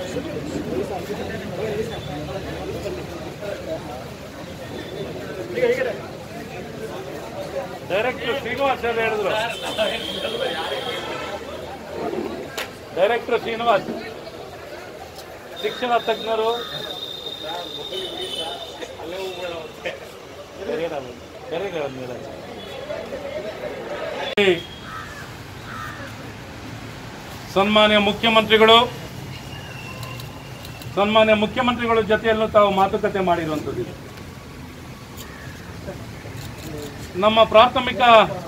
Director Srinivas ಅವರು ಹೇಳಿದ್ರು director Srinivas ಶಿಕ್ಷಣ ತಜ್ಞರು ಸನ್ಮಾನ್ಯ ಮುಖ್ಯಮಂತ್ರಿಗಳು ಸನ್ಮಾನ್ಯ ಮುಖ್ಯಮಂತ್ರಿಗಳ ಜೊತೆಯಲ್ಲೂ ತಾವು ಮಾತುಕತೆ ಮಾಡಿರುವಂಥದ್ದು ಇದು. ನಮ್ಮ ಪ್ರಾಥಮಿಕ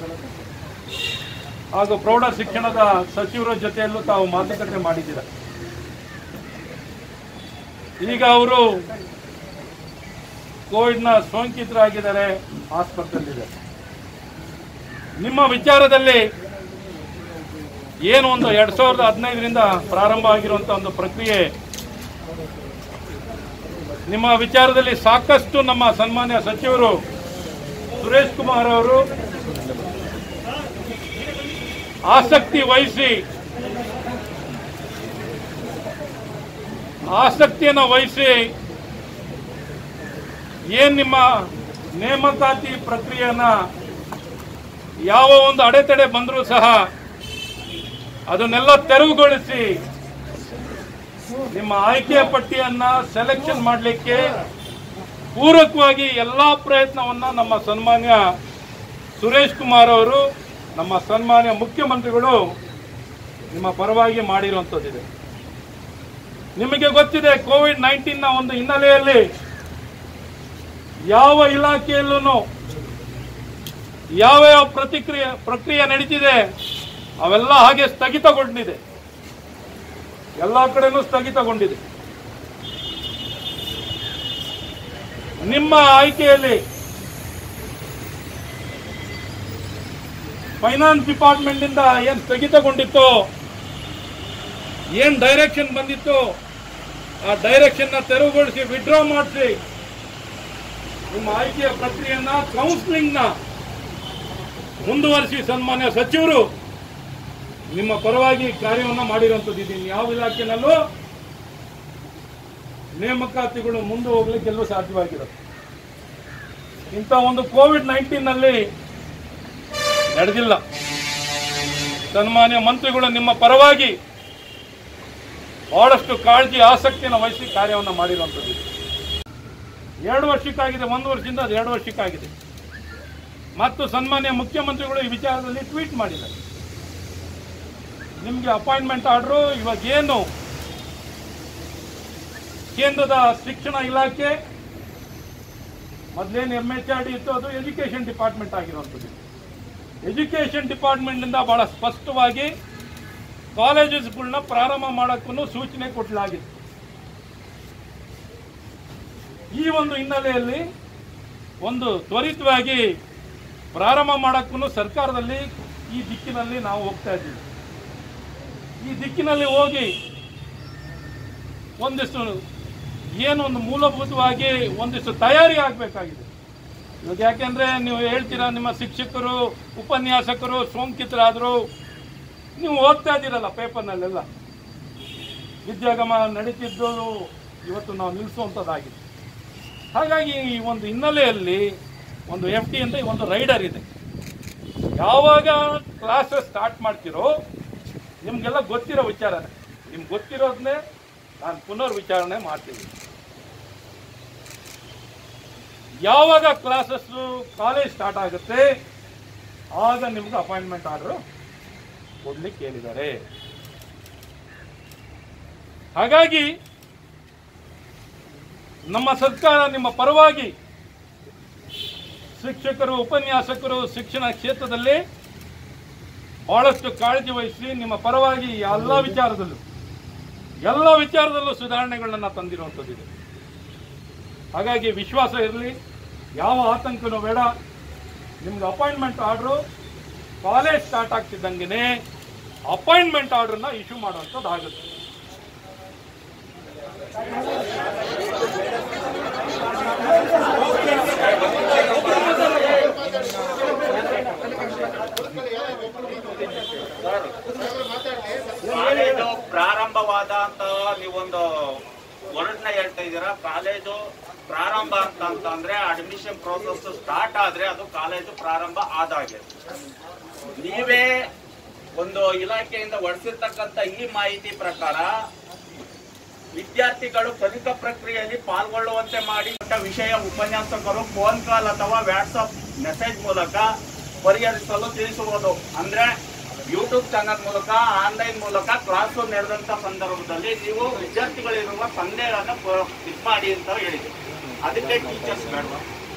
ಹಾಗೂ ಪ್ರೌಢ ಶಿಕ್ಷಣದ ಸಚಿವರ ಜೊತೆಯಲ್ಲೂ ತಾವು ಮಾತುಕತೆ ಮಾಡಿದ್ದೀರ ಈಗ ಅವರು ಕೋವಿಡ್ನ ಸೋಂಕಿತರಾಗಿದ್ದಾರೆ ಆಸ್ಪತ್ರೆಯಲ್ಲಿದ್ದಾರೆ ನಿಮ್ಮ ವಿಚಾರದಲ್ಲಿ ಏನು ಒಂದು ಎರಡ್ ಸಾವಿರದ ಹದಿನೈದರಿಂದ ಪ್ರಾರಂಭ ಆಗಿರುವಂತಹ ಒಂದು ಪ್ರಕ್ರಿಯೆ ನಿಮ್ಮ ವಿಚಾರದಲ್ಲಿ ಸಾಕಷ್ಟು ನಮ್ಮ ಸನ್ಮಾನ್ಯ ಸಚಿವರು ಸುರೇಶ್ ಕುಮಾರ್ ಅವರು ಆಸಕ್ತಿ ವಹಿಸಿ ಆಸಕ್ತಿಯನ್ನು ವಹಿಸಿ ಏನ್ ನಿಮ್ಮ ನೇಮಕಾತಿ ಪ್ರಕ್ರಿಯೆಯನ್ನ ಯಾವ ಒಂದು ಅಡೆತಡೆ ಬಂದರೂ ಸಹ ಅದನ್ನೆಲ್ಲ ತೆರವುಗೊಳಿಸಿ ನಿಮ್ಮ ಆಯ್ಕೆಯ ಪಟ್ಟಿಯನ್ನ ಸೆಲೆಕ್ಷನ್ ಮಾಡಲಿಕ್ಕೆ ಪೂರಕವಾಗಿ ಎಲ್ಲಾ ಪ್ರಯತ್ನವನ್ನ ನಮ್ಮ ಸನ್ಮಾನ್ಯ ಸುರೇಶ್ ಕುಮಾರ್ ಅವರು ನಮ್ಮ ಸನ್ಮಾನ್ಯ ಮುಖ್ಯಮಂತ್ರಿಗಳು ನಿಮ್ಮ ಪರವಾಗಿ ಮಾಡಿರುವಂಥದ್ದಿದೆ ನಿಮಗೆ ಗೊತ್ತಿದೆ ಕೋವಿಡ್ ನೈನ್ಟೀನ್ ನ ಒಂದು ಹಿನ್ನೆಲೆಯಲ್ಲಿ ಯಾವ ಇಲಾಖೆಯಲ್ಲೂ ಯಾವ ಯಾವ ಪ್ರತಿಕ್ರಿಯೆ ಪ್ರಕ್ರಿಯೆ ನಡೀತಿದೆ ಅವೆಲ್ಲ ಹಾಗೆ ಸ್ಥಗಿತಗೊಂಡಿದೆ ಎಲ್ಲ ಕಡೆನೂ ಸ್ಥಗಿತಗೊಂಡಿದೆ ನಿಮ್ಮ ಆಯ್ಕೆಯಲ್ಲಿ ಫೈನಾನ್ಸ್ ಡಿಪಾರ್ಟ್ಮೆಂಟ್ ಇಂದ ಏನ್ ಸ್ಥಗಿತಗೊಂಡಿತ್ತು ಏನ್ ಡೈರೆಕ್ಷನ್ ಬಂದಿತ್ತು ಆ ಡೈರೆಕ್ಷನ್ ನ ತೆರವುಗೊಳಿಸಿ ವಿಡ್ರಾ ಮಾಡಿಸಿ ನಿಮ್ಮ ಆಯ್ಕೆಯ ಪ್ರಕ್ರಿಯೆಯನ್ನ ಕೌನ್ಸಿಲಿಂಗ್ ನ ಮುಂದುವರಿಸಿ ಸನ್ಮಾನ್ಯ ಸಚಿವರು ನಿಮ್ಮ ಪರವಾಗಿ ಕಾರ್ಯವನ್ನು ಮಾಡಿರುವಂತದ್ದು ಇದೀನಿ ಯಾವ ಇಲಾಖೆನಲ್ಲೂ ನೇಮಕಾತಿಗಳು ಮುಂದೆ ಹೋಗ್ಲಿಕ್ಕೆಲ್ಲೂ ಸಾಧ್ಯವಾಗಿರುತ್ತೆ ಇಂಥ ಒಂದು ಕೋವಿಡ್ ನೈನ್ಟೀನ್ ನಲ್ಲಿ ನಡೆದಿಲ್ಲ ಸನ್ಮಾನ್ಯ ಮಂತ್ರಿಗಳು ನಿಮ್ಮ ಪರವಾಗಿ ಬಹಳಷ್ಟು ಕಾಳಜಿ ಆಸಕ್ತಿಯನ್ನು ವಹಿಸಿ ಕಾರ್ಯವನ್ನು ಮಾಡಿರುವಂಥದ್ದು ಇದು. ಎರಡು ವರ್ಷಕ್ಕಾಗಿದೆ ಒಂದು ವರ್ಷದಿಂದ ಅದು ಎರಡು ವರ್ಷಕ್ಕಾಗಿದೆ ಮತ್ತು ಸನ್ಮಾನ್ಯ ಮುಖ್ಯಮಂತ್ರಿಗಳು ಈ ವಿಚಾರದಲ್ಲಿ ಟ್ವೀಟ್ ಮಾಡಿದ್ದಾರೆ ನಿಮಗೆ ಅಪಾಯಿಂಟ್ಮೆಂಟ್ ಆರ್ಡರ್ ಇವಾಗ ಏನು ಕೇಂದ್ರದ ಶಿಕ್ಷಣ ಇಲಾಖೆ ಮೊದಲೇನು ಎಂ ಎಚ್ ಆರ್ ಡಿ ಇತ್ತು ಅದು ಎಜುಕೇಶನ್ ಡಿಪಾರ್ಟ್ಮೆಂಟ್ ಆಗಿರುವಂಥದ್ದು ಎಜುಕೇಶನ್ ಡಿಪಾರ್ಟ್ಮೆಂಟ್ ಇಂದ ಬಹಳ ಸ್ಪಷ್ಟವಾಗಿ ಕಾಲೇಜಸ್ಗಳನ್ನ ಪ್ರಾರಂಭ ಮಾಡೋಕ್ಕೂ ಸೂಚನೆ ಕೊಡಲಾಗಿದೆ ಈ ಒಂದು ಹಿನ್ನೆಲೆಯಲ್ಲಿ ಒಂದು ತ್ವರಿತವಾಗಿ ಪ್ರಾರಂಭ ಮಾಡೋಕ್ಕೂ ಸರ್ಕಾರದಲ್ಲಿ ಈ ದಿಕ್ಕಿನಲ್ಲಿ ನಾವು ಹೋಗ್ತಾ ಇದ್ದೀವಿ ಈ ದಿಕ್ಕಿನಲ್ಲಿ ಹೋಗಿ ಒಂದಿಷ್ಟು ಏನು ಒಂದು ಮೂಲಭೂತವಾಗಿ ಒಂದಿಷ್ಟು ತಯಾರಿ ಆಗಬೇಕಾಗಿದೆ ಇವಾಗ ಯಾಕೆಂದ್ರೆ ನೀವು ಹೇಳ್ತೀರಾ ನಿಮ್ಮ ಶಿಕ್ಷಕರು ಉಪನ್ಯಾಸಕರು ಸೋಂಕಿತರಾದರು ನೀವು ಓದ್ತಾ ಇದ್ದೀರಲ್ಲ ಪೇಪರ್ನಲ್ಲೆಲ್ಲ ವಿದ್ಯಾಗಮ ನಡೀತಿದ್ದು ಇವತ್ತು ನಾವು ನಿಲ್ಲಿಸುವಂಥದ್ದಾಗಿದೆ ಹಾಗಾಗಿ ಈ ಒಂದು ಹಿನ್ನೆಲೆಯಲ್ಲಿ ಒಂದು ಎಫ್ ಡಿ ಅಂತ ಒಂದು ರೈಡರ್ ಇದೆ ಯಾವಾಗ ಕ್ಲಾಸಸ್ ಸ್ಟಾರ್ಟ್ ಮಾಡ್ತಿರೋ ನಿಮ್ಗೆಲ್ಲ ಗೊತ್ತಿರೋ ವಿಚಾರನೇ ನಿಮ್ಗೆ ಗೊತ್ತಿರೋದನ್ನೇ ನಾನು ಪುನರ್ ವಿಚಾರಣೆ ಮಾಡ್ತೀನಿ ಯಾವಾಗ ಕ್ಲಾಸಸ್ ಕಾಲೇಜ್ ಸ್ಟಾರ್ಟ್ ಆಗುತ್ತೆ ಆಗ ನಿಮ್ಗೆ ಅಪಾಯಿಂಟ್ಮೆಂಟ್ ಆರ್ಡರ್ ಕೊಡ್ಲಿಕ್ಕೆ ಹೇಳಿದ್ದಾರೆ ಹಾಗಾಗಿ ನಮ್ಮ ಸರ್ಕಾರ ನಿಮ್ಮ ಪರವಾಗಿ ಶಿಕ್ಷಕರು ಉಪನ್ಯಾಸಕರು ಶಿಕ್ಷಣ ಕ್ಷೇತ್ರದಲ್ಲಿ ಬಹಳಷ್ಟು ಕಾಳಜಿ ವಹಿಸಿ ನಿಮ್ಮ ಪರವಾಗಿ ಎಲ್ಲ ವಿಚಾರದಲ್ಲೂ ಎಲ್ಲ ವಿಚಾರದಲ್ಲೂ ಸುಧಾರಣೆಗಳನ್ನ ತಂದಿರುವಂಥದ್ದಿದೆ ಹಾಗಾಗಿ ವಿಶ್ವಾಸ ಇರಲಿ ಯಾವ ಆತಂಕನೂ ಬೇಡ ನಿಮ್ಗೆ ಅಪಾಯಿಂಟ್ಮೆಂಟ್ ಆರ್ಡ್ರು ಕಾಲೇಜ್ ಸ್ಟಾರ್ಟ್ ಆಗ್ತಿದ್ದಂಗೆ ಅಪಾಯಿಂಟ್ಮೆಂಟ್ ಆರ್ಡ್ರನ್ನ ಇಶ್ಯೂ ಮಾಡುವಂಥದ್ದಾಗುತ್ತೆ ಕಾಲೇಜು ಪ್ರಾರಂಭವಾದ ನೀವೊಂದು ವರ್ಡ್ನ ಹೇಳ್ತಾ ಇದ್ದೀರಾ ಕಾಲೇಜು ಪ್ರಾರಂಭ ಅಂತ ಅಂತಂದ್ರೆ ಅಡ್ಮಿಷನ್ ಪ್ರೋಸೆಸ್ ಸ್ಟಾರ್ಟ್ ಆದ್ರೆ ಅದು ಕಾಲೇಜು ಪ್ರಾರಂಭ ಆದಾಗೆ ನೀವೇ ಒಂದು ಇಲಾಖೆಯಿಂದ ಹೊರಡಿಸಿರ್ತಕ್ಕಂಥ ಈ ಮಾಹಿತಿ ಪ್ರಕಾರ ವಿದ್ಯಾರ್ಥಿಗಳು ಕಲಿಕಾ ಪ್ರಕ್ರಿಯೆಯಲ್ಲಿ ಪಾಲ್ಗೊಳ್ಳುವಂತೆ ಮಾಡಿ ಕೊಟ್ಟ ವಿಷಯ ಉಪನ್ಯಾಸಕರು ಫೋನ್ ಕಾಲ್ ಅಥವಾ ವಾಟ್ಸಪ್ ಮೆಸೇಜ್ ಮೂಲಕ ಪರಿಹರಿಸಲು ತಿಳಿಸುವುದು ಅಂದ್ರೆ ಯೂಟ್ಯೂಬ್ ಚಾನಲ್ ಮೂಲಕ ಆನ್ಲೈನ್ ಮೂಲಕ ಕ್ಲಾಸ್ ನಡೆದಂತ ಸಂದರ್ಭದಲ್ಲಿ ನೀವು ವಿದ್ಯಾರ್ಥಿಗಳಿರುವ ಸಂದೇಹವನ್ನು ಇದು ಮಾಡಿ ಅಂತ ಹೇಳಿದ್ರು ಅದಕ್ಕೆ ಟೀಚರ್ಸ್ ಬೇಡ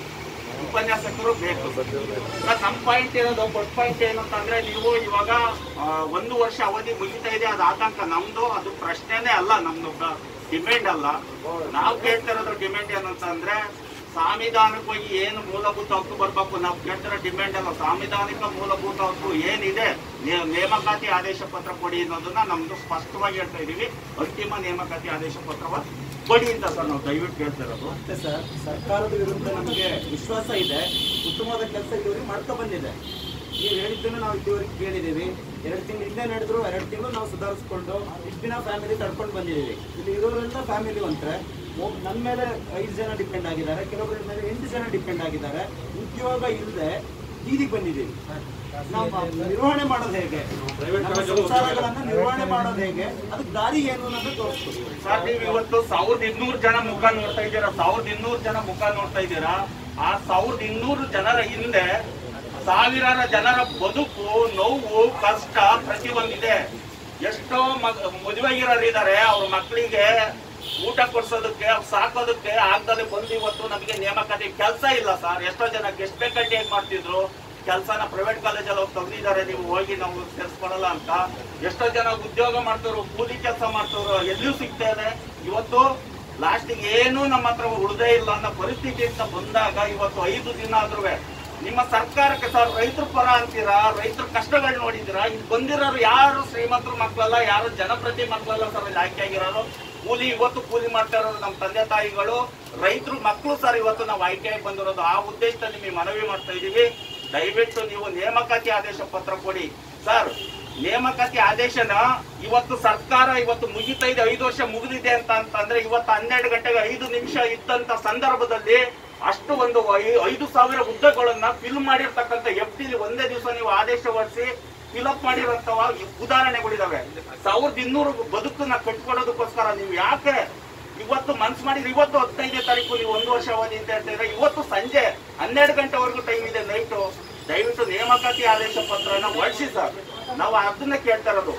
ಉಪನ್ಯಾಸಕರು ಬೇಕು ಸರ್ ನಮ್ಮ ಪಾಯಿಂಟ್ ಇರೋದು ಫಸ್ಟ್ ಪಾಯಿಂಟ್ ಏನು ಅಂತಂದ್ರೆ ನೀವು ಇವಾಗ ಆ, ಒಂದು ವರ್ಷ ಅವಧಿ ಮುಗಿತಾ ಇದೆ ಅದು ಆತಂಕ ನಮ್ದು ಅದು ಪ್ರಶ್ನೆನೇ ಅಲ್ಲ ನಮ್ದು ಡಿಮ್ಯಾಂಡ್ ಅಲ್ಲ ನಾವು ಕೇಳ್ತಿರೋದ್ರ ಡಿಮ್ಯಾಂಡ್ ಏನಂತಂದ್ರೆ ಸಾಂವಿಧಾನಿಕವಾಗಿ ಏನು ಮೂಲಭೂತ ಹಕ್ಕು ಬರ್ಬೇಕು ನಾವು ಕೇಳ್ತಿರೋ ಡಿಮ್ಯಾಂಡ್ ಅಲ್ಲ ಸಾಂವಿಧಾನಿಕ ಮೂಲಭೂತ ಹಕ್ಕು ಏನಿದೆ ನೇ- ನೇಮಕಾತಿ ಆದೇಶ ಪತ್ರ ಕೊಡಿ ಅನ್ನೋದನ್ನ ನಮ್ದು ಸ್ಪಷ್ಟವಾಗಿ ಹೇಳ್ತಾ ಇದೀವಿ ಅಂತಿಮ ನೇಮಕಾತಿ ಆದೇಶ ಪತ್ರವ ಕೊಡಿ ಅಂತ ಸರ್ ನಾವು ದಯವಿಟ್ಟು ಕೇಳ್ತಿರೋದು ಮತ್ತೆ ಸರ್ ಸರ್ಕಾರದ ವಿರುದ್ಧ ನಮಗೆ ವಿಶ್ವಾಸ ಇದೆ ಉತ್ತಮವಾದ ಕೆಲಸ ಇದುವರೆಗೆ ಮಾಡ್ತಾ ಬಂದಿದೆ ನೀವು ಹೇಳಿದ್ದನ್ನು ನಾವು ಇದುವರೆಗೆ ಕೇಳಿದ್ದೀವಿ ಎರಡು ತಿಂಗಳು ಹಿಂದೆ ನಡೆದ್ರು ಎರಡು ತಿಂಗಳು ನಾವು ಸುಧಾರಿಸ್ಕೊಂಡು ಇಷ್ಟು ದಿನ ಫ್ಯಾಮಿಲಿ ತಡ್ಕೊಂಡು ಬಂದಿದ್ದೀವಿ ಇಲ್ಲಿ ಇರೋರೆಲ್ಲ ಫ್ಯಾಮಿಲಿ ಅಂತಾರೆ ನನ್ನ ಮೇಲೆ ಐದು ಜನ ಡಿಪೆಂಡ್ ಆಗಿದ್ದಾರೆ ಕೆಲವೊಬ್ಬರ ಮೇಲೆ ಎಂಟು ಜನ ಡಿಪೆಂಡ್ ಆಗಿದ್ದಾರೆ ಉದ್ಯೋಗ ಇಲ್ಲದೆ ಬೀದಿಗೆ ಬಂದಿದ್ದೀವಿ ನಾವು ನಿರ್ವಹಣೆ ಮಾಡೋದು ಹೇಗೆ ನಮ್ಮ ಸಂಸಾರಗಳನ್ನ ನಿರ್ವಹಣೆ ಮಾಡೋದು ಹೇಗೆ ಅದಕ್ಕೆ ದಾರಿ ಏನು ಅನ್ನೋದು ತೋರಿಸ್ಕೊಡಿ ಸರ್ ನೀವು ಇವತ್ತು ಸಾವಿರದ ಇನ್ನೂರು ಜನ ಮುಖ ನೋಡ್ತಾ ಇದ್ದೀರಾ ಸಾವಿರದ ಇನ್ನೂರು ಜನ ಮುಖ ನೋಡ್ತಾ ಇದ್ದೀರಾ ಆ ಸಾವಿರದ ಇನ್ನೂರು ಜನರ ಹಿಂದೆ ಸಾವಿರಾರ ಜನರ ಬದುಕು ನೋವು ಕಷ್ಟ ಪ್ರತಿಯೊಂದಿದೆ ಎಷ್ಟೋ ಮಗ ಮದುವೆಗಿರೋರು ಇದ್ದಾರೆ ಅವ್ರ ಮಕ್ಕಳಿಗೆ ಊಟ ಕೊಡ್ಸೋದಕ್ಕೆ ಅವ್ರ್ ಸಾಕೋದಕ್ಕೆ ಆಗ್ದಲೆ ಬಂದು ಇವತ್ತು ನಮಗೆ ನೇಮಕಾತಿ ಕೆಲಸ ಇಲ್ಲ ಸರ್ ಎಷ್ಟೋ ಜನ ಗೆಸ್ಟ್ ಫ್ಯಾಕಲ್ಟಿ ಹೇಗೆ ಮಾಡ್ತಿದ್ರು ಕೆಲಸನ ಪ್ರೈವೇಟ್ ಕಾಲೇಜಲ್ಲಿ ಹೋಗಿ ತೆಗ್ದಿದ್ದಾರೆ ನೀವು ಹೋಗಿ ನಾವು ಸೇರಿಸ್ಕೊಡಲ್ಲ ಅಂತ ಎಷ್ಟೋ ಜನ ಉದ್ಯೋಗ ಮಾಡ್ತವ್ರು ಕೂಲಿ ಕೆಲಸ ಮಾಡ್ತವ್ರು ಎಲ್ಲಿಯೂ ಸಿಗ್ತಾ ಇದೆ ಇವತ್ತು ಲಾಸ್ಟಿಗೆ ಏನೂ ನಮ್ಮ ಹತ್ರ ಉಳಿದೇ ಇಲ್ಲ ಅನ್ನೋ ಪರಿಸ್ಥಿತಿ ಅಂತ ಬಂದಾಗ ಇವತ್ತು ಐದು ದಿನ ಆದ್ರೂ ನಿಮ್ಮ ಸರ್ಕಾರಕ್ಕೆ ಸರ್ ರೈತರ ಪರ ಅಂತೀರಾ ರೈತರ ಕಷ್ಟಗಳು ನೋಡಿದ್ದೀರಾ ಇಲ್ಲಿ ಬಂದಿರೋರು ಯಾರು ಶ್ರೀಮಂತರ ಮಕ್ಕಳಲ್ಲ ಯಾರು ಜನಪ್ರತಿ ಮಕ್ಕಳಲ್ಲ ಸರ್ ಇಲ್ಲಿ ಆಯ್ಕೆ ಆಗಿರೋರು ಕೂಲಿ ಇವತ್ತು ಕೂಲಿ ಮಾಡ್ತಾ ಇರೋರು ನಮ್ಮ ತಂದೆ ತಾಯಿಗಳು ರೈತರು ಮಕ್ಕಳು ಸರ್ ಇವತ್ತು ನಾವು ಆಯ್ಕೆಯಾಗಿ ಬಂದಿರೋದು ಆ ಉದ್ದೇಶದಲ್ಲಿ ನಿಮಗೆ ಮನವಿ ಮಾಡ್ತಾ ಇದೀವಿ ದಯವಿಟ್ಟು ನೀವು ನೇಮಕಾತಿ ಆದೇಶ ಪತ್ರ ಕೊಡಿ ಸರ್ ನೇಮಕಾತಿ ಆದೇಶನ ಇವತ್ತು ಸರ್ಕಾರ ಇವತ್ತು ಮುಗಿತಾ ಇದೆ ಐದು ವರ್ಷ ಮುಗಿದಿದೆ ಅಂತ ಅಂತಂದ್ರೆ ಇವತ್ತು ಹನ್ನೆರಡು ಗಂಟೆಗೆ ಐದು ನಿಮಿಷ ಇದ್ದಂತ ಸಂದರ್ಭದಲ್ಲಿ ಅಷ್ಟು ಒಂದು ಐ- ಐದು ಸಾವಿರ ಹುದ್ದೆಗಳನ್ನ ಫಿಲ್ ಮಾಡಿರ್ತಕ್ಕಂಥ ಎಫ್ ಡಿ ಒಂದೇ ದಿವಸ ನೀವು ಆದೇಶ ಹೊರಡಿಸಿ ಫಿಲ್ ಅಪ್ ಮಾಡಿರುವಂತವ ಉದಾಹರಣೆಗಳಿದಾವೆ ಸಾವಿರದ ಇನ್ನೂರು ಬದುಕನ್ನ ಕಟ್ಕೊಡೋದಕ್ಕೋಸ್ಕರ ನೀವು ಯಾಕೆ ಇವತ್ತು ಮನ್ಸು ಮಾಡಿದ್ರೆ ಇವತ್ತು ಹದಿನೈದನೇ ತಾರೀಕು ನೀವು ಒಂದು ವರ್ಷ ಅವಧಿ ಅಂತ ಹೇಳ್ತಿದ್ರೆ ಇವತ್ತು ಸಂಜೆ ಹನ್ನೆರಡು ಗಂಟೆವರೆಗೂ ಟೈಮ್ ಇದೆ ನೈಟು ದಯವಿಟ್ಟು ನೇಮಕಾತಿ ಆದೇಶ ಪತ್ರನ ಹೊರಡಿಸಿ ಸರ್ ನಾವು ಅದನ್ನ ಕೇಳ್ತಾ ಇರೋದು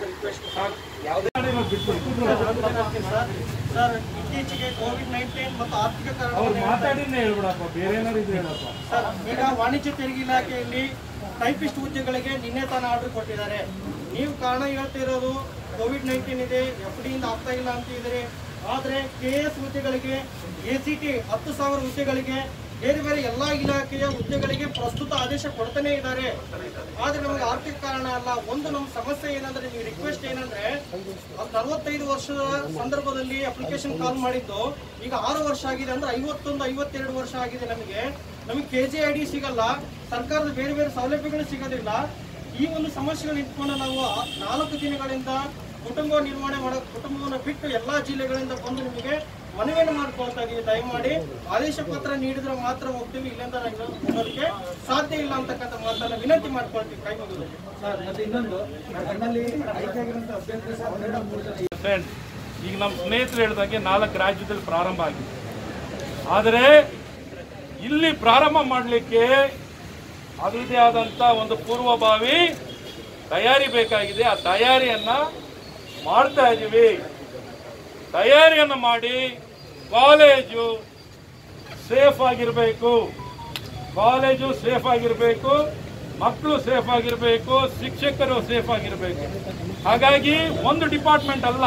ಸರ್ ಇತ್ತೀಚೆಗೆ ಕೋವಿಡ್ ನೈನ್ಟೀನ್ ಮತ್ತು ಆರ್ಥಿಕ ಅವ್ರು ಕಾರಣಗಳಿಂದ ಮಾತಾಡಿನೇ ಹೇಳ್ಬಿಡಪ್ಪ ಬೇರೆ ಏನಾರು ಇದು ಹೇಳಪ್ಪ ಸರ್ ಈಗ ವಾಣಿಜ್ಯ ತೆರಿಗೆ ಇಲಾಖೆಯಲ್ಲಿ ಟೈಪಿಸ್ಟ್ ಹುದ್ದೆಗಳಿಗೆ ನಿನ್ನೆ ತಾನು ಆರ್ಡರ್ ಕೊಟ್ಟಿದ್ದಾರೆ ನೀವು ಕಾರಣ ಹೇಳ್ತಿರೋದು ಕೋವಿಡ್ ನೈನ್ಟೀನ್ ಇದೆ ಎಫ್ ಡಿಯಿಂದ ಆಗ್ತಾ ಇಲ್ಲ ಅಂತ ಇದ್ದಾರೆ ಆದರೆ ಕೆ ಎಸ್ ಹುದ್ದೆಗಳಿಗೆ ಎ ಸಿ ಟಿ ಹತ್ತು ಸಾವಿರ ಹುದ್ದೆಗಳಿಗೆ ಬೇರೆ ಬೇರೆ ಎಲ್ಲ ಇಲಾಖೆಯ ಹುದ್ದೆಗಳಿಗೆ ಪ್ರಸ್ತುತ ಆದೇಶ ಕೊಡ್ತಾನೆ ಇದ್ದಾರೆ ಆದ್ರೆ ನಮಗೆ ಆರ್ಥಿಕ ಕಾರಣ ಅಲ್ಲ ಒಂದು ನಮ್ಮ ಸಮಸ್ಯೆ ಏನಂದ್ರೆ ನೀವು ರಿಕ್ವೆಸ್ಟ್ ಏನಂದ್ರೆ ನಲವತ್ತೈದು ವರ್ಷದ ಸಂದರ್ಭದಲ್ಲಿ ಅಪ್ಲಿಕೇಶನ್ ಕಾಲ್ ಮಾಡಿದ್ದು ಈಗ ಆರು ವರ್ಷ ಆಗಿದೆ ಅಂದ್ರೆ ಐವತ್ತೊಂದು ಐವತ್ತೆರಡು ವರ್ಷ ಆಗಿದೆ ನಮಗೆ ನಮಗೆ ಕೆ ಜೆ ಐ ಡಿ ಸಿಗಲ್ಲ ಸರ್ಕಾರದ ಬೇರೆ ಬೇರೆ ಸೌಲಭ್ಯಗಳು ಸಿಗೋದಿಲ್ಲ ಈ ಒಂದು ಸಮಸ್ಯೆಗಳು ಇಟ್ಕೊಂಡು ನಾವು ಆ- ನಾಲ್ಕು ದಿನಗಳಿಂದ ಕುಟುಂಬ ನಿರ್ವಹಣೆ ಮಾಡೋ ಕುಟುಂಬವನ್ನು ಬಿಟ್ಟು ಎಲ್ಲಾ ಜಿಲ್ಲೆಗಳಿಂದ ಬಂದು ನಿಮಗೆ ಮನವಿಯನ್ನು ಮಾಡ್ಕೊಳ್ತಾ ಇದೀವಿ ದಯಮಾಡಿ ಆದೇಶ ಪತ್ರ ನೀಡಿದ್ರೆ ಮಾತ್ರ ಹೋಗ್ತೀವಿ ಇಲ್ಲಿಂದ ನಾವು ಹೋಗೋದಕ್ಕೆ ಸಾಧ್ಯ ಇಲ್ಲ ಅಂತಕ್ಕಂಥ ಮಾತನ್ನ ವಿನಂತಿ ಮಾಡ್ಕೊಳ್ತೀವಿ ಕೈ ಮುಗಿದು ಸರ್ ಮತ್ತೆ ಇನ್ನೊಂದು ನನ್ನಲ್ಲಿ ಆಯ್ಕೆ ಆಗಿರುವಂತ ಅಭ್ಯರ್ಥಿ ಸರ್ ಒಂದೆರಡು ಮೂರು ಜನ ಪರ್ಸೆಂಟ್ ಈಗ ನಮ್ಮ ಸ್ನೇಹಿತರು ಹೇಳಿದಾಗೆ ನಾಲ್ಕು ರಾಜ್ಯದಲ್ಲಿ ಪ್ರಾರಂಭ ಆಗಿದೆ ಆದರೆ ಇಲ್ಲಿ ಪ್ರಾರಂಭ ಮಾಡಲಿಕ್ಕೆ ಅದರದೇ ಆದಂಥ ಒಂದು ಪೂರ್ವಭಾವಿ ತಯಾರಿ ಬೇಕಾಗಿದೆ ಆ ತಯಾರಿಯನ್ನು ಮಾಡ್ತಾ ಇದ್ದೀವಿ ತಯಾರಿಯನ್ನು ಮಾಡಿ ಕಾಲೇಜು ಸೇಫ್ ಆಗಿರಬೇಕು ಕಾಲೇಜು ಸೇಫ್ ಆಗಿರಬೇಕು ಮಕ್ಕಳು ಸೇಫ್ ಆಗಿರಬೇಕು ಶಿಕ್ಷಕರು ಸೇಫ್ ಆಗಿರಬೇಕು ಹಾಗಾಗಿ ಒಂದು ಡಿಪಾರ್ಟ್ಮೆಂಟ್ ಅಲ್ಲ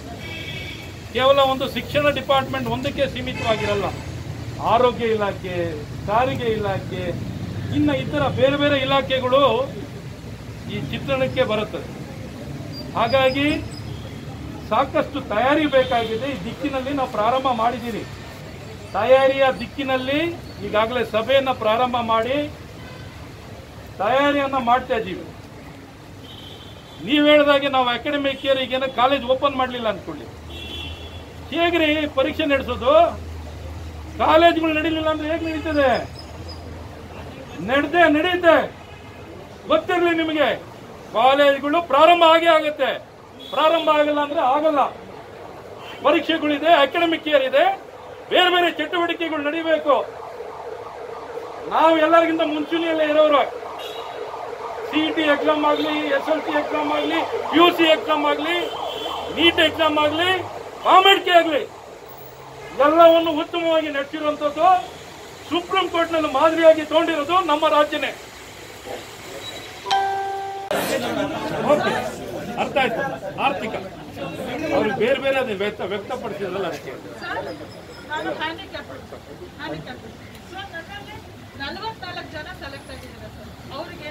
ಕೇವಲ ಒಂದು ಶಿಕ್ಷಣ ಡಿಪಾರ್ಟ್ಮೆಂಟ್ ಒಂದಕ್ಕೆ ಸೀಮಿತವಾಗಿರಲ್ಲ ಆರೋಗ್ಯ ಇಲಾಖೆ ಸಾರಿಗೆ ಇಲಾಖೆ ಇನ್ನು ಇತರ ಬೇರೆ ಬೇರೆ ಇಲಾಖೆಗಳು ಈ ಚಿತ್ರಣಕ್ಕೆ ಬರುತ್ತದೆ ಹಾಗಾಗಿ ಸಾಕಷ್ಟು ತಯಾರಿ ಬೇಕಾಗಿದೆ ಈ ದಿಕ್ಕಿನಲ್ಲಿ ನಾವು ಪ್ರಾರಂಭ ಮಾಡಿದ್ದೀರಿ ತಯಾರಿಯ ದಿಕ್ಕಿನಲ್ಲಿ ಈಗಾಗಲೇ ಸಭೆಯನ್ನು ಪ್ರಾರಂಭ ಮಾಡಿ ತಯಾರಿಯನ್ನು ಮಾಡ್ತಾ ಇದ್ದೀವಿ ನೀವು ಹೇಳಿದಾಗೆ ನಾವು ಅಕಾಡೆಮಿಕ್ ಇಯರ್ ಈಗೇನೋ ಕಾಲೇಜ್ ಓಪನ್ ಮಾಡಲಿಲ್ಲ ಅಂದ್ಕೊಳ್ಳಿ ಹೇಗ್ರಿ ಪರೀಕ್ಷೆ ನಡೆಸೋದು ಕಾಲೇಜ್ಗಳು ನಡೀಲಿಲ್ಲ ಅಂದ್ರೆ ಹೇಗೆ ನಡೀತದೆ ನಡೆದೇ ನಡೆಯುತ್ತೆ ಗೊತ್ತಿರಲಿ ನಿಮಗೆ ಕಾಲೇಜ್ಗಳು ಪ್ರಾರಂಭ ಆಗೇ ಆಗುತ್ತೆ ಪ್ರಾರಂಭ ಆಗಲ್ಲ ಅಂದ್ರೆ ಆಗಲ್ಲ ಪರೀಕ್ಷೆಗಳಿದೆ ಅಕಾಡೆಮಿಕ್ ಇಯರ್ ಇದೆ ಬೇರೆ ಬೇರೆ ಚಟುವಟಿಕೆಗಳು ನಡೀಬೇಕು ನಾವು ಎಲ್ಲರಿಗಿಂತ ಮುಂಚೂಣಿಯಲ್ಲೇ ಇರೋರು ಸಿಇಟಿ ಎಕ್ಸಾಮ್ ಆಗಲಿ ಎಸ್ ಎಲ್ ಸಿ ಎಕ್ಸಾಮ್ ಆಗಲಿ ಯು ಸಿ ಎಕ್ಸಾಮ್ ಆಗಲಿ ನೀಟ್ ಎಕ್ಸಾಮ್ ಆಗಲಿ ಕಾಮೆಡ್ಕೆ ಆಗಲಿ ಎಲ್ಲವನ್ನು ಉತ್ತಮವಾಗಿ ನಡೆಸಿರುವಂಥದ್ದು ಸುಪ್ರೀಂ ಕೋರ್ಟ್ನಲ್ಲಿ ಮಾದರಿಯಾಗಿ ತಗೊಂಡಿರೋದು ನಮ್ಮ ರಾಜ್ಯನೇ ಓಕೆ ಅರ್ಥ ಆಯ್ತು ಆರ್ಥಿಕ ಅವ್ರಿಗೆ ಬೇರೆ ಬೇರೆ ಅದು ವ್ಯಕ್ತ ವ್ಯಕ್ತಪಡಿಸಿದ್ರಲ್ಲ ಅದಕ್ಕೆ ನಾನು ಹ್ಯಾಂಡಿಕ್ಯಾಪ್ಡ್ ಹ್ಯಾಂಡಿಕ್ಯಾಪ್ಡ್ ಸೊ ನನ್ನಲ್ಲಿ ನಲವತ್ನಾಲ್ಕು ಜನ ಸೆಲೆಕ್ಟ್ ಆಗಿದ್ದಾರೆ ಸರ್ ಅವ್ರಿಗೆ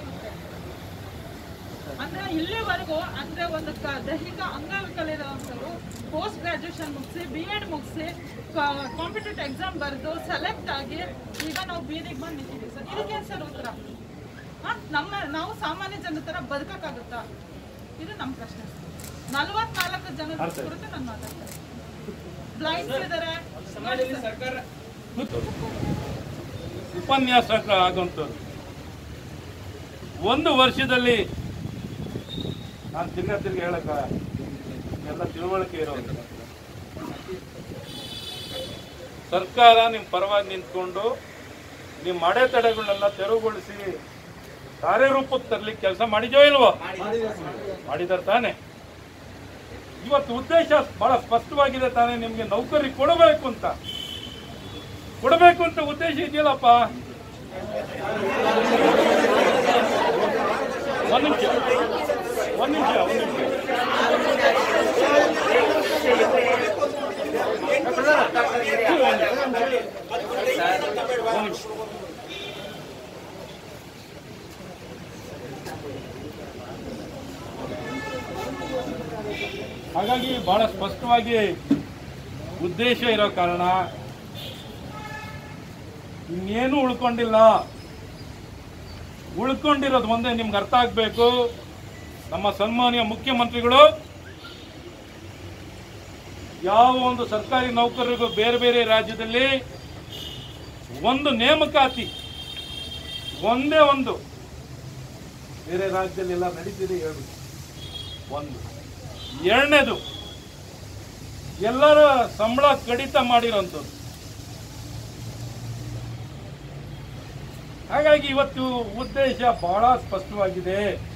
ಅಂದ್ರೆ ಇಲ್ಲಿವರೆಗೂ ಅಂದ್ರೆ ಒಂದು ಕ- ದೈಹಿಕ ಅಂಗವಿಕಲಿರುವಂಥವ್ರು ಪೋಸ್ಟ್ ಗ್ರಾಜುಯೇಷನ್ ಮುಗಿಸಿ ಬಿ ಎಡ್ ಮುಗಿಸಿ ಕಾಂಪಿಟೇಟಿವ್ ಎಕ್ಸಾಮ್ ಬರೆದು ಸೆಲೆಕ್ಟ್ ಆಗಿ ಈಗ ನಾವು ಬೀದಿಗೆ ಬಂದು ನಿಂತಿದ್ದೀವಿ ಸರ್ ಇದಕ್ಕೇನು ಸರ್ ಉತ್ತರ ಹಾ? ನಮ್ಮ ನಾವು ಸಾಮಾನ್ಯ ಜನ ತರ ಬದುಕಕ್ಕಾಗುತ್ತಾ ಇದು ನಮ್ಮ ಪ್ರಶ್ನೆ ನಲವತ್ನಾಲ್ಕು ಜನದ ಅರ್ಥ ಆಯ್ತು. ಕುರಿತು ನಾನು ಮಾತಾಡ್ತೇನೆ ಬ್ಲೈಂಡ್ಸ್ ಇದ್ದಾರೆ ನೋಡಿ ಸರ್. ಉಪನ್ಯಾಸಕ ಆಗುವಂಥದ್ದು ಒಂದು ವರ್ಷದಲ್ಲಿ ನಾನು ತಿರ್ಗಾ ತಿರ್ಗಿ ಹೇಳಕ್ಕ ಎಲ್ಲ ತಿಳುವಳಿಕೆ ಇರೋದು ಸರ್ಕಾರ ನಿಮ್ಮ ಪರವಾಗಿ ನಿಂತ್ಕೊಂಡು ನಿಮ್ಮ ಅಡೆತಡೆಗಳನ್ನೆಲ್ಲ ತೆರವುಗೊಳಿಸಿ ಕಾರ್ಯರೂಪಕ್ಕೆ ತರ್ಲಿಕ್ಕೆ ಕೆಲಸ ಮಾಡಿದ್ಯೋ ಇಲ್ವೋ ಮಾಡಿದಾರೆ ತಾನೆ ಇವತ್ತು ಉದ್ದೇಶ ಬಹಳ ಸ್ಪಷ್ಟವಾಗಿದೆ ತಾನೆ ನಿಮ್ಗೆ ನೌಕರಿ ಕೊಡಬೇಕು ಅಂತ ಕೊಡಬೇಕು ಅಂತ ಉದ್ದೇಶ ಇದೆಯಲ್ಲಪ್ಪ ಒಂದ್ ನಿಮಿಷ ಒಂದ್ ನಿಮಿಷ ಒಂದ್ ನಿಮಿಷ ಒಂದ್ ನಿಮಿಷ. ಹಾಗಾಗಿ ಬಹಳ ಸ್ಪಷ್ಟವಾಗಿ ಉದ್ದೇಶ ಇರೋ ಕಾರಣ ಇನ್ನೇನು ಉಳ್ಕೊಂಡಿಲ್ಲ ಉಳ್ಕೊಂಡಿರೋದು ಒಂದೇ ನಿಮ್ಗೆ ಅರ್ಥ ಆಗ್ಬೇಕು ನಮ್ಮ ಸನ್ಮಾನ್ಯ ಮುಖ್ಯಮಂತ್ರಿಗಳು ಯಾವ ಒಂದು ಸರ್ಕಾರಿ ನೌಕರರಿಗೂ ಬೇರೆ ಬೇರೆ ರಾಜ್ಯದಲ್ಲಿ ಒಂದು ನೇಮಕಾತಿ ಒಂದೇ ಒಂದು ಬೇರೆ ರಾಜ್ಯದಲ್ಲಿ ಎಲ್ಲ ನಡೀತಿದೆ ಹೇಳಿ ಒಂದು ಎರಡನೇದು ಎಲ್ಲರ ಸಂಬಳ ಕಡಿತ ಮಾಡಿರೋಂಥದ್ದು ಹಾಗಾಗಿ ಇವತ್ತು ಉದ್ದೇಶ ಬಹಳ ಸ್ಪಷ್ಟವಾಗಿದೆ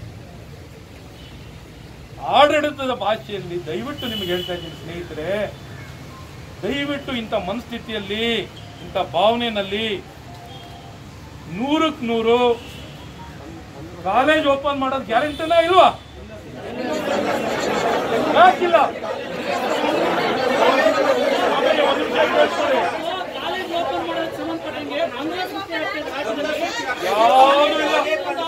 ಆಡಳಿತದ ಭಾಷೆಯಲ್ಲಿ ದಯವಿಟ್ಟು ನಿಮಗೆ ಹೇಳ್ತಾ ಇದ್ದೀನಿ ಸ್ನೇಹಿತರೆ ದಯವಿಟ್ಟು ಇಂಥ ಮನಸ್ಥಿತಿಯಲ್ಲಿ ಇಂಥ ಭಾವನೆಯಲ್ಲಿ ನೂರಕ್ಕೆ ನೂರು ಕಾಲೇಜ್ ಓಪನ್ ಮಾಡೋದು ಗ್ಯಾರಂಟಿನಾ ಇಲ್ವಾ ಯಾಕಿಲ್ಲ ಆಮೇಲೆ ಒಂದು ನಿಮಿಷ ಕೇಳ್ಕೊಳ್ಳಿ. ಯಾವ್ದೂ ಇಲ್ಲ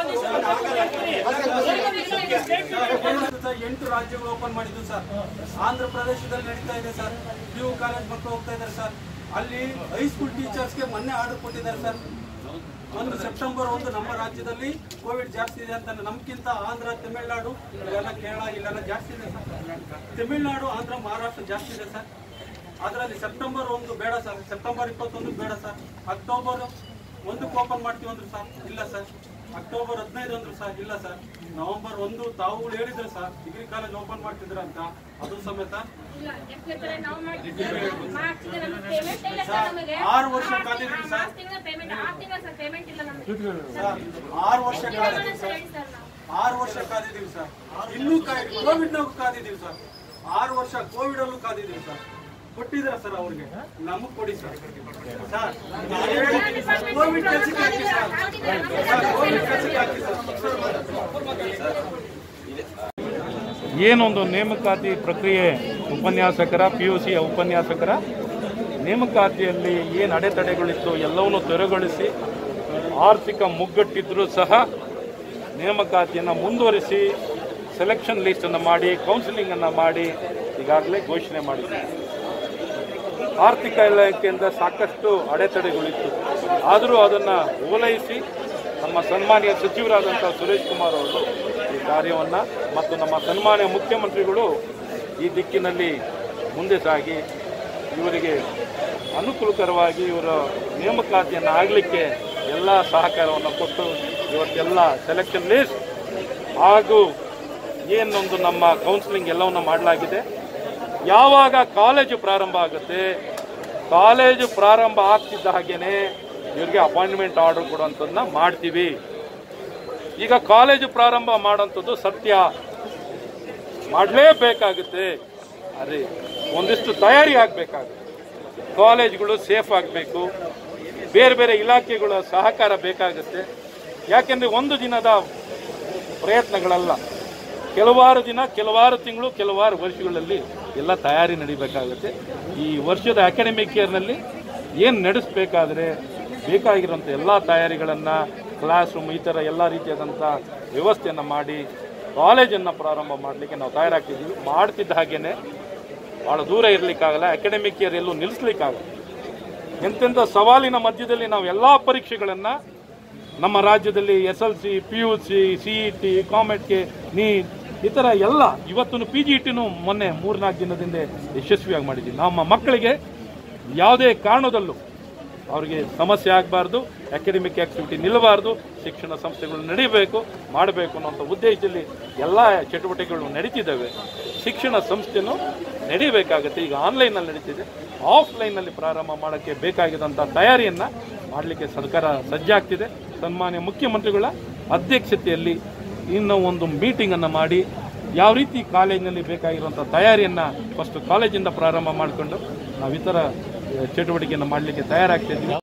ಸರ್, ಎಂಟು ರಾಜ್ಯಗಳು ಓಪನ್ ಮಾಡಿದ್ದು ಸರ್ ಆಂಧ್ರ ಪ್ರದೇಶದಲ್ಲಿ ನಡೀತಾ ಇದೆ ಸರ್ ಪಿ ಯು ಕಾಲೇಜ್ ಮಕ್ಕಳು ಹೋಗ್ತಾ ಇದ್ದಾರೆ ಸರ್ ಅಲ್ಲಿ ಹೈಸ್ಕೂಲ್ ಟೀಚರ್ಸ್ಗೆ ಮೊನ್ನೆ ಆರ್ಡರ್ ಕೊಟ್ಟಿದ್ದಾರೆ ಸರ್ ಒಂದು ಸೆಪ್ಟೆಂಬರ್ ಒಂದು ನಮ್ಮ ರಾಜ್ಯದಲ್ಲಿ ಕೋವಿಡ್ ಜಾಸ್ತಿ ಇದೆ ಅಂತ ನಮ್ಗಿಂತ ಆಂಧ್ರ ತಮಿಳುನಾಡು ಇಲ್ಲೆಲ್ಲ ಕೇರಳ ಇಲ್ಲೆಲ್ಲ ಜಾಸ್ತಿ ಇದೆ ಸರ್ ತಮಿಳುನಾಡು ಆಂಧ್ರ ಮಹಾರಾಷ್ಟ್ರ ಜಾಸ್ತಿ ಇದೆ ಸರ್ ಅದರಲ್ಲಿ ಸೆಪ್ಟೆಂಬರ್ ಒಂದು ಬೇಡ ಸರ್ ಸೆಪ್ಟೆಂಬರ್ ಇಪ್ಪತ್ತೊಂದು ಬೇಡ ಸರ್ ಅಕ್ಟೋಬರ್ ಒಂದಕ್ಕೆ ಓಪನ್ ಮಾಡ್ತೀವಿ ಅಂದ್ರು ಸರ್ ಇಲ್ಲ ಸರ್ ಅಕ್ಟೋಬರ್ ಹದಿನೈದು ಅಂದ್ರು ಸರ್ ಇಲ್ಲ ಸರ್ ನವೆಂಬರ್ ಒಂದು ತಾವುಗಳು ಹೇಳಿದ್ರು ಸರ್ ಡಿಗ್ರಿ ಕಾಲೇಜ್ ಓಪನ್ ಮಾಡ್ತಿದ್ರ ಅಂತ ಅದು ಸಮೇತ ಇಲ್ಲ, ಯಾಕಂದ್ರೆ ನಾವು ಮಾಡ್ತಿದ್ದೀವಿ. ಮಾಡ್ತಿದ್ದೀವಿ, ನಮ್ಗೆ payment ಇಲ್ಲ ಸರ್ ನಮಗೆ. ಆರು ವರ್ಷ ಆರು ಕಾದಿದ್ದೀವಿ ತಿಂಗಳ- ಸರ್. ಆರು ತಿಂಗಳ payment, ಆರು ತಿಂಗಳ ಸರ್ payment ಇಲ್ಲ ನಮ್ಗೆ. ಸರ್ ಆರು ವರ್ಷ ಎಷ್ಟು ಕಾದಿದ್ದೀವಿ ದಿನ ಸರ್ ಹೇಳಿ ಸರ್ ನಾವು. ಆರು ವರ್ಷ ಕಾದಿದ್ದೀವಿ ಸರ್ ಇನ್ನೂ ಕೋವಿಡ್ ನಾವು ಕಾದಿದ್ದೀವಿ ಸರ್ ಆರು ವರ್ಷ ಕೋವಿಡ್ ಅಲ್ಲೂ ಕಾದಿದ್ದೀವಿ ಸರ್ ಕೊಟ್ಟಿದ್ರ ಸರ್ ಅವ್ರಿಗೆ ನಮಗ್ ಕೊಡಿ ಸರ್ ಸರ್ ಕೋವಿಡ್ ಕೆಲಸಕ್ಕೆ ಹಾಕಿ ಸರ್ ಸರ್, ಕೋವಿಡ್ ಕೆಲಸಕ್ಕೆ ಹಾಕಿ ಸರ್ ಏನೊಂದು ನೇಮಕಾತಿ ಪ್ರಕ್ರಿಯೆ ಉಪನ್ಯಾಸಕರ ಪಿ ಯು ಸಿ ಉಪನ್ಯಾಸಕರ ನೇಮಕಾತಿಯಲ್ಲಿ ಏನು ಅಡೆತಡೆಗಳಿತ್ತು ಎಲ್ಲವನ್ನೂ ತೆರವುಗೊಳಿಸಿ ಆರ್ಥಿಕ ಮುಗ್ಗಟ್ಟಿದ್ರೂ ಸಹ ನೇಮಕಾತಿಯನ್ನು ಮುಂದುವರಿಸಿ ಸೆಲೆಕ್ಷನ್ ಲಿಸ್ಟನ್ನು ಮಾಡಿ ಕೌನ್ಸಿಲಿಂಗನ್ನು ಮಾಡಿ ಈಗಾಗಲೇ ಘೋಷಣೆ ಮಾಡಿದೆ ಆರ್ಥಿಕ ಇಲಾಖೆಯಿಂದ ಸಾಕಷ್ಟು ಅಡೆತಡೆಗಳಿತ್ತು ಆದರೂ ಅದನ್ನು ಓಲೈಸಿ ನಮ್ಮ ಸನ್ಮಾನ್ಯ ಸಚಿವರಾದಂಥ ಸುರೇಶ್ ಕುಮಾರ್ ಅವರು ಈ ಕಾರ್ಯವನ್ನು ಮತ್ತು ನಮ್ಮ ಸನ್ಮಾನ್ಯ ಮುಖ್ಯಮಂತ್ರಿಗಳು ಈ ದಿಕ್ಕಿನಲ್ಲಿ ಮುಂದೆ ಸಾಗಿ ಇವರಿಗೆ ಅನುಕೂಲಕರವಾಗಿ ಇವರ ನೇಮಕಾತಿಯನ್ನು ಆಗಲಿಕ್ಕೆ ಎಲ್ಲ ಸಹಕಾರವನ್ನು ಕೊಟ್ಟು ಇವತ್ತೆಲ್ಲ ಸೆಲೆಕ್ಷನ್ ಲಿಸ್ಟ್ ಹಾಗೂ ಏನೊಂದು ನಮ್ಮ ಕೌನ್ಸಿಲಿಂಗ್ ಎಲ್ಲವನ್ನು ಮಾಡಲಾಗಿದೆ ಯಾವಾಗ ಕಾಲೇಜು ಪ್ರಾರಂಭ ಆಗುತ್ತೆ ಕಾಲೇಜು ಪ್ರಾರಂಭ ಆಗ್ತಿದ್ದ ಹಾಗೇನೆ ಇವರಿಗೆ ಅಪಾಯಿಂಟ್ಮೆಂಟ್ ಆರ್ಡರ್ ಕೊಡುವಂಥದ್ದನ್ನ ಮಾಡ್ತೀವಿ ಈಗ ಕಾಲೇಜು ಪ್ರಾರಂಭ ಮಾಡೋಂಥದ್ದು ಸತ್ಯ ಮಾಡಲೇಬೇಕಾಗುತ್ತೆ ಅದೇ ಒಂದಿಷ್ಟು ತಯಾರಿ ಆಗಬೇಕಾಗುತ್ತೆ ಕಾಲೇಜ್ಗಳು ಸೇಫ್ ಆಗಬೇಕು ಬೇರೆ ಬೇರೆ ಇಲಾಖೆಗಳ ಸಹಕಾರ ಬೇಕಾಗುತ್ತೆ ಯಾಕೆಂದರೆ ಒಂದು ದಿನದ ಪ್ರಯತ್ನಗಳಲ್ಲ ಕೆಲವಾರು ದಿನ ಕೆಲವಾರು ತಿಂಗಳು ಕೆಲವಾರು ವರ್ಷಗಳಲ್ಲಿ ಎಲ್ಲ ತಯಾರಿ ನಡಿಬೇಕಾಗುತ್ತೆ ಈ ವರ್ಷದ ಅಕಾಡೆಮಿಕ್ ಇಯರ್ನಲ್ಲಿ ಏನು ನಡೆಸಬೇಕಾದ್ರೆ ಬೇಕಾಗಿರುವಂಥ ಎಲ್ಲ ತಯಾರಿಗಳನ್ನು ಕ್ಲಾಸ್ ರೂಮ್ ಈ ಥರ ಎಲ್ಲ ರೀತಿಯಾದಂಥ ವ್ಯವಸ್ಥೆಯನ್ನು ಮಾಡಿ ಕಾಲೇಜನ್ನು ಪ್ರಾರಂಭ ಮಾಡಲಿಕ್ಕೆ ನಾವು ತಯಾರಾಗ್ತಿದ್ದೀವಿ ಮಾಡ್ತಿದ್ದ ಹಾಗೇನೆ ಭಾಳ ದೂರ ಇರಲಿಕ್ಕಾಗಲ್ಲ ಅಕಾಡೆಮಿಕ್ ಇಯರ್ ಎಲ್ಲೂ ನಿಲ್ಲಿಸ್ಲಿಕ್ಕಾಗಲ್ಲ ಎಂತೆಂಥ ಸವಾಲಿನ ಮಧ್ಯದಲ್ಲಿ ನಾವು ಎಲ್ಲ ಪರೀಕ್ಷೆಗಳನ್ನು ನಮ್ಮ ರಾಜ್ಯದಲ್ಲಿ S L C P U C C E T ಕಾಮೆಟ್ಗೆ ನೀಟ್ ಈ ಥರ ಎಲ್ಲ ಇವತ್ತು ಪಿ ಜಿ ಟಿನೂ ಮೊನ್ನೆ ಮೂರ್ನಾಲ್ಕು ದಿನದಿಂದ ಯಶಸ್ವಿಯಾಗಿ ಮಾಡಿದ್ದೀವಿ ನಮ್ಮ ಮಕ್ಕಳಿಗೆ ಯಾವುದೇ ಕಾರಣದಲ್ಲೂ ಅವರಿಗೆ ಸಮಸ್ಯೆ ಆಗಬಾರ್ದು ಅಕಾಡೆಮಿಕ್ ಆಕ್ಟಿವಿಟಿ ನಿಲ್ಲಬಾರ್ದು ಶಿಕ್ಷಣ ಸಂಸ್ಥೆಗಳು ನಡೀಬೇಕು ಮಾಡಬೇಕು ಅನ್ನೋಂಥ ಉದ್ದೇಶದಲ್ಲಿ ಎಲ್ಲ ಚಟುವಟಿಕೆಗಳು ನಡೀತಿದ್ದಾವೆ ಶಿಕ್ಷಣ ಸಂಸ್ಥೆನೂ ನಡೀಬೇಕಾಗುತ್ತೆ ಈಗ ಆನ್ಲೈನಲ್ಲಿ ನಡೀತಿದೆ ಆಫ್ಲೈನಲ್ಲಿ ಪ್ರಾರಂಭ ಮಾಡೋಕ್ಕೆ ಬೇಕಾಗಿದ್ದಂಥ ತಯಾರಿಯನ್ನು ಮಾಡಲಿಕ್ಕೆ ಸರ್ಕಾರ ಸಜ್ಜಾಗ್ತಿದೆ ಸನ್ಮಾನ್ಯ ಮುಖ್ಯಮಂತ್ರಿಗಳ ಅಧ್ಯಕ್ಷತೆಯಲ್ಲಿ ಇನ್ನು ಒಂದು ಮೀಟಿಂಗನ್ನು ಮಾಡಿ ಯಾವ ರೀತಿ ಕಾಲೇಜಿನಲ್ಲಿ ಬೇಕಾಗಿರುವಂಥ ತಯಾರಿಯನ್ನು ಫಸ್ಟ್ ಕಾಲೇಜಿಂದ ಪ್ರಾರಂಭ ಮಾಡಿಕೊಂಡು ನಾವು ಇತರ ಚಟುವಟಿಕೆಯನ್ನು ಮಾಡಲಿಕ್ಕೆ ತಯಾರಾಗ್ತಿದ್ವಿ